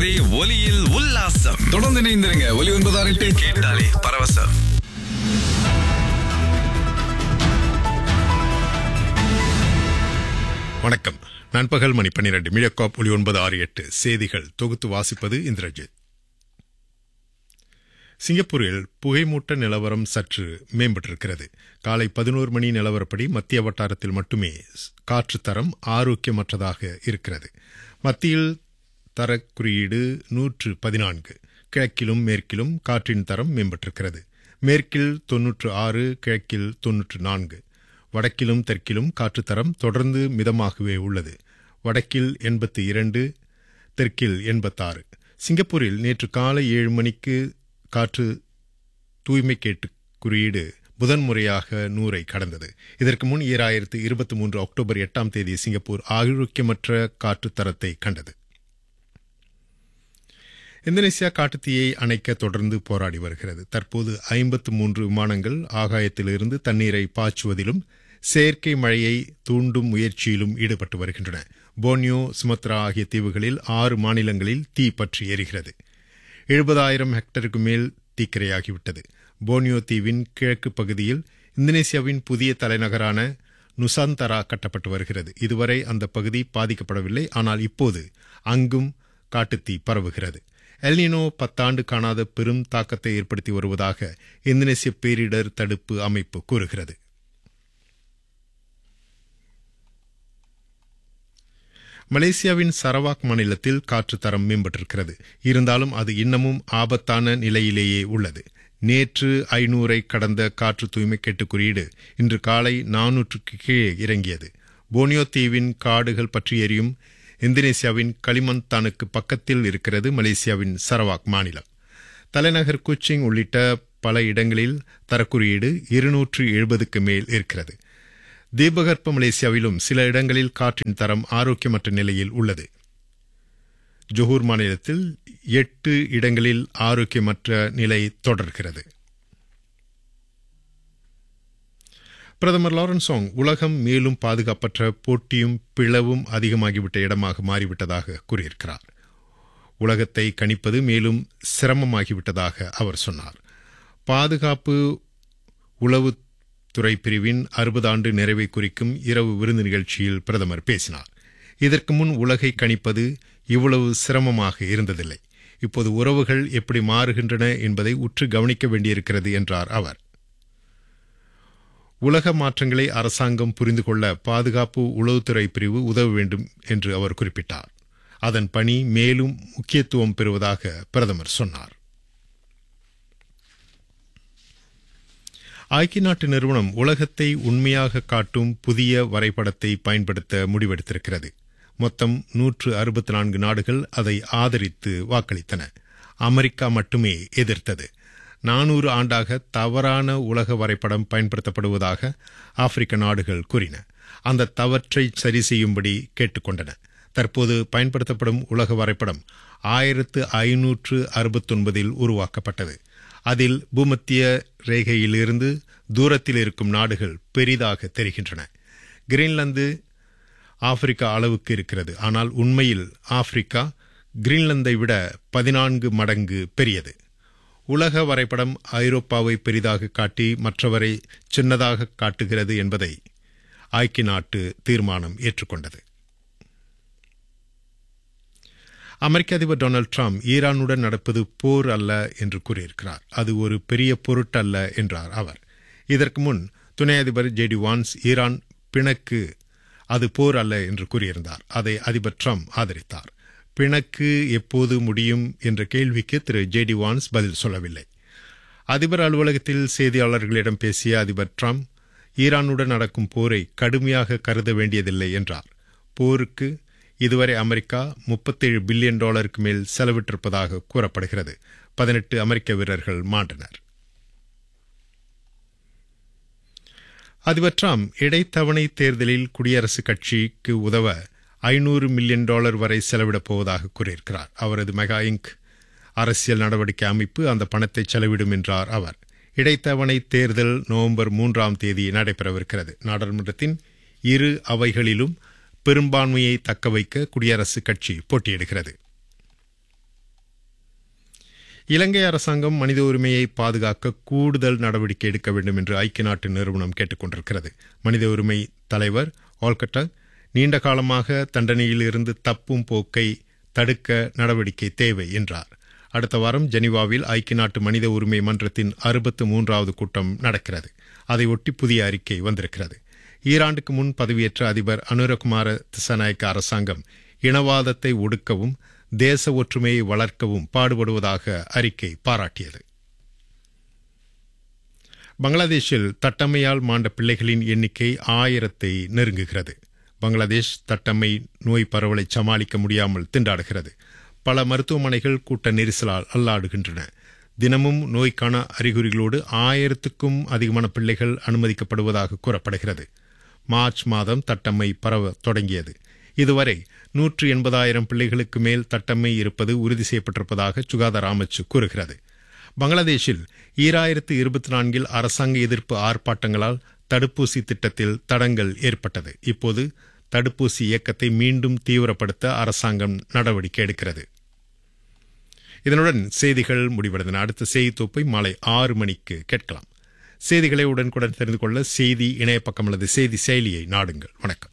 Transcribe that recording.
கேட்கிறது ஒலியில் உல்லாசம் தொடர்ந்து இணைந்திருங்க ஒலி ஒன்பது ஆறு எட்டு கேட்டாலே பரவசம் வணக்கம் நண்பகல் மணி பன்னிரண்டு மிழக்காப் ஒளி ஒன்பது ஆறு எட்டு செய்திகள் தொகுத்து வாசிப்பது இந்திரஜித் சிங்கப்பூரில் புகைமூட்ட நிலவரம் சற்று மேம்பட்டிருக்கிறது காலை பதினோரு மணி நிலவரப்படி மத்திய வட்டாரத்தில் மட்டுமே காற்று தரம் ஆரோக்கியமற்றதாக இருக்கிறது மத்தியில் தரக் குறியீடு நூற்று பதினான்கு கிழக்கிலும் மேற்கிலும் காற்றின் தரம் மேம்பட்டிருக்கிறது மேற்கில் தொன்னூற்று ஆறு கிழக்கில் தொன்னூற்று நான்கு வடக்கிலும் தெற்கிலும் காற்றுத் தரம் தொடர்ந்து மிதமாகவே உள்ளது வடக்கில் எண்பத்தி இரண்டு தெற்கில் எண்பத்தாறு சிங்கப்பூரில் நேற்று காலை ஏழு மணிக்கு காற்று தூய்மை கேட்டு குறியீடு முதன்முறையாக நூறை கடந்தது இதற்கு முன் ஈராயிரத்து இருபத்தி மூன்று அக்டோபர் எட்டாம் தேதி சிங்கப்பூர் ஆரோக்கியமற்ற காற்றுத் தரத்தை கண்டது இந்தோனேசியா காட்டுத்தீயை அணைக்க தொடர்ந்து போராடி வருகிறது தற்போது ஐம்பத்து மூன்று விமானங்கள் ஆகாயத்திலிருந்து தண்ணீரை பாய்ச்சுவதிலும் செயற்கை மழையை தூண்டும் முயற்சியிலும் ஈடுபட்டு வருகின்றன போனியோ சுமத்ரா ஆகிய தீவுகளில் ஆறு மாநிலங்களில் தீ பற்றி எரிகிறது எழுபதாயிரம் ஹெக்டருக்கு மேல் தீக்கிரையாகிவிட்டது போனியோ தீவின் கிழக்கு பகுதியில் இந்தோனேசியாவின் புதிய தலைநகரான நுசாந்தரா கட்டப்பட்டு வருகிறது இதுவரை அந்த பகுதி பாதிக்கப்படவில்லை ஆனால் இப்போது அங்கும் காட்டுத்தீ பரவுகிறது எல்னினோ பத்தாண்டு காணாத பெரும் தாக்கத்தை ஏற்படுத்தி வருவதாக இந்தோனேசிய பேரிடர் தடுப்பு அமைப்பு கூறுகிறது மலேசியாவின் சரவாக் மாநிலத்தில் காற்று தரம் மேம்பட்டிருக்கிறது இருந்தாலும் அது இன்னமும் ஆபத்தான நிலையிலேயே உள்ளது நேற்று ஐநூறை கடந்த காற்று தூய்மை கேட்டு குறியீடு இன்று காலை நானூற்றுக்கு கீழே இறங்கியது போனியோ தீவின் காடுகள் பற்றி எரியும் இந்தோனேசியாவின் களிமந்தானுக்கு பக்கத்தில் இருக்கிறது மலேசியாவின் சரவாக் மாநிலம் தலைநகர் குச்சிங் உள்ளிட்ட பல இடங்களில் தரக்குறியீடு இருநூற்று எழுபதுக்கு மேல் இருக்கிறது தீபகற்ப மலேசியாவிலும் சில இடங்களில் காற்றின் தரம் ஆரோக்கியமற்ற நிலையில் உள்ளது ஜொஹூர் மாநிலத்தில் எட்டு இடங்களில் ஆரோக்கியமற்ற நிலை தொடர்கிறது பிரதமர் லாரன்சோங் உலகம் மேலும் பாதுகாப்பற்ற போட்டியும் பிளவும் அதிகமாகிவிட்ட இடமாக மாறிவிட்டதாக கூறியிருக்கிறார் உலகத்தை கணிப்பது மேலும் சிரமமாகிவிட்டதாக அவர் சொன்னார் பாதுகாப்பு உளவுத்துறை பிரிவின் அறுபது ஆண்டு நிறைவை குறிக்கும் இரவு விருந்து நிகழ்ச்சியில் பிரதமர் பேசினார் இதற்கு முன் உலகை கணிப்பது இவ்வளவு சிரமமாக இருந்ததில்லை இப்போது உறவுகள் எப்படி மாறுகின்றன என்பதை உற்று கவனிக்க வேண்டியிருக்கிறது என்றார் அவர் உலக மாற்றங்களை அரசாங்கம் புரிந்து கொள்ள பாதுகாப்பு உளவுத்துறை பிரிவு உதவ வேண்டும் என்று அவர் குறிப்பிட்டார் அதன் பணி மேலும் முக்கியத்துவம் பெறுவதாக பிரதமர் சொன்னார் ஐக்கிய நாட்டு நிறுவனம் உலகத்தை உண்மையாக காட்டும் புதிய வரைபடத்தை பயன்படுத்த முடிவெடுத்திருக்கிறது மொத்தம் நூற்று அறுபத்தி நான்கு நாடுகள் அதை ஆதரித்து வாக்களித்தன அமெரிக்கா மட்டுமே எதிர்த்தது நானூறு ஆண்டாக தவறான உலக வரைபடம் பயன்படுத்தப்படுவதாக ஆப்பிரிக்க நாடுகள் கூறின அந்த தவற்றை சரி செய்யும்படி கேட்டுக்கொண்டன தற்போது பயன்படுத்தப்படும் உலக வரைபடம் ஆயிரத்து ஐநூற்று அறுபத்தொன்பதில் உருவாக்கப்பட்டது அதில் பூமத்திய ரேகையிலிருந்து தூரத்தில் இருக்கும் நாடுகள் பெரிதாக தெரிகின்றன கிரீன்லாந்து ஆப்பிரிக்கா அளவுக்கு இருக்கிறது ஆனால் உண்மையில் ஆப்பிரிக்கா கிரீன்லாந்தை விட பதினான்கு மடங்கு பெரியது உலக வரைபடம் ஐரோப்பாவை பெரிதாக காட்டி மற்றவரை சின்னதாக காட்டுகிறது என்பதை ஐக்கிய நாட்டு தீர்மானம் ஏற்றுக்கொண்டது அமெரிக்க அதிபர் டொனால்டு ட்ரம்ப் ஈரானுடன் நடப்பது போர் அல்ல என்று கூறியிருக்கிறார் அது ஒரு பெரிய பொருட்டல்ல என்றார் அவர் இதற்கு முன் துணை அதிபர் ஜேடி வான்ஸ் ஈரான் பிணக்கு அது போர் அல்ல என்று கூறியிருந்தார் அதை அதிபர் ட்ரம்ப் ஆதரித்தார் பிணக்கு எப்போது முடியும் என்ற கேள்விக்கு திரு ஜேடி வான்ஸ் பதில் சொல்லவில்லை அதிபர் அலுவலகத்தில் செய்தியாளர்களிடம் பேசிய அதிபர் ட்ரம்ப் ஈரானுடன் நடக்கும் போரை கடுமையாக கருத வேண்டியதில்லை என்றார் போருக்கு இதுவரை அமெரிக்கா முப்பத்தேழு பில்லியன் டாலருக்கு மேல் செலவிட்டிருப்பதாக கூறப்படுகிறது பதினெட்டு அமெரிக்க வீரர்கள் மாண்டனர் அதிபர் ட்ரம்ப் இடைத்தவணை தேர்தலில் குடியரசுக் கட்சிக்கு உதவ ஐநூறு மில்லியன் டாலர் வரை செலவிடப் போவதாக கூறியிருக்கிறார் அவரது மெகா இங்க் அரசியல் நடவடிக்கை அமைப்பு அந்த பணத்தை செலவிடும் என்றார் அவர் இடைத்தவணை தேர்தல் நவம்பர் மூன்றாம் தேதி நடைபெறவிருக்கிறது நாடாளுமன்றத்தின் இரு அவைகளிலும் பெரும்பான்மையை தக்கவைக்க குடியரசுக் கட்சி போட்டியிடுகிறது இலங்கை அரசாங்கம் மனித உரிமையை பாதுகாக்க கூடுதல் நடவடிக்கை எடுக்க வேண்டும் என்று ஐக்கிய நாட்டு நிறுவனம் கேட்டுக் கொண்டிருக்கிறது மனித உரிமை தலைவர் ஆல்கட்டா நீண்ட காலமாக தண்டனையில் இருந்து தப்பும் போக்கை தடுக்க நடவடிக்கை தேவை என்றார் அடுத்த வாரம் ஜெனீவாவில் ஐக்கிய நாட்டு மனித உரிமை மன்றத்தின் அறுபத்து மூன்றாவது கூட்டம் நடக்கிறது அதையொட்டி புதிய அறிக்கை வந்திருக்கிறது ஈராண்டுக்கு முன் பதவியேற்ற அதிபர் அனுரகுமார திசநாயக்க அரசாங்கம் இனவாதத்தை ஒடுக்கவும் தேச ஒற்றுமையை வளர்க்கவும் பாடுபடுவதாக அறிக்கை பாராட்டியது பங்களாதேஷில் தட்டம்மையால் மாண்ட பிள்ளைகளின் எண்ணிக்கை ஆயிரத்தை நெருங்குகிறது பங்களாதேஷ் தட்டம்மை நோய் பரவலை சமாளிக்க முடியாமல் திண்டாடுகிறது பல மருத்துவமனைகள் கூட்ட நெரிசலால் அல்லாடுகின்றன தினமும் நோய்க்கான அறிகுறிகளோடு ஆயிரத்துக்கும் அதிகமான பிள்ளைகள் அனுமதிக்கப்படுவதாக கூறப்படுகிறது மார்ச் மாதம் தட்டம்மை பரவ தொடங்கியது இதுவரை நூற்று எண்பதாயிரம் பிள்ளைகளுக்கு மேல் தட்டம்மை இருப்பது உறுதி செய்யப்பட்டிருப்பதாக சுகாதார அமைச்சு கூறுகிறது பங்களாதேஷில் ஈராயிரத்து இருபத்தி நான்கில் அரசாங்க எதிர்ப்பு ஆர்ப்பாட்டங்களால் தடுப்பூசி திட்டத்தில் தடங்கள் ஏற்பட்டது இப்போது தடுப்பூசி இயக்கத்தை மீண்டும் தீவிரப்படுத்த அரசாங்கம் நடவடிக்கை எடுக்கிறது இதனுடன் செய்திகள் முடிவடைந்தன அடுத்த செய்தி தொப்பை மாலை ஆறு மணிக்கு கேட்கலாம் செய்திகளை உடனுக்குடன் தெரிந்து கொள்ள செய்தி இணைய பக்கம் அல்லது செய்தி செயலியை நாடுங்கள் வணக்கம்